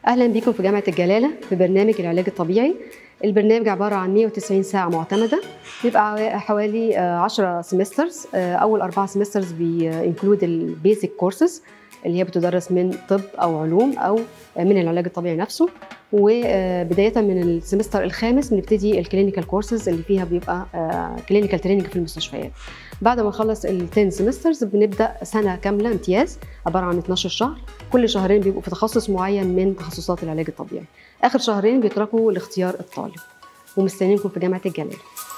اهلا بيكم في جامعه الجلاله في برنامج العلاج الطبيعي البرنامج عباره عن 190 ساعه معتمده بيبقى حوالي 10 سيمسترز اول اربعه سيمسترز بينكلود البيزك كورسز اللي هي بتدرس من طب او علوم او من العلاج الطبيعي نفسه وبدايه من السمستر الخامس بنبتدي الكلينيكال كورسز اللي فيها بيبقى كلينيكال تريننج في المستشفيات بعد ما نخلص ال 10 سمسترز بنبدا سنه كامله امتياز عباره عن 12 شهر كل شهرين بيبقوا في تخصص معين من تخصصات العلاج الطبيعي اخر شهرين بيتركوا لاختيار الطالب ومستنيينكم في جامعه الجلاله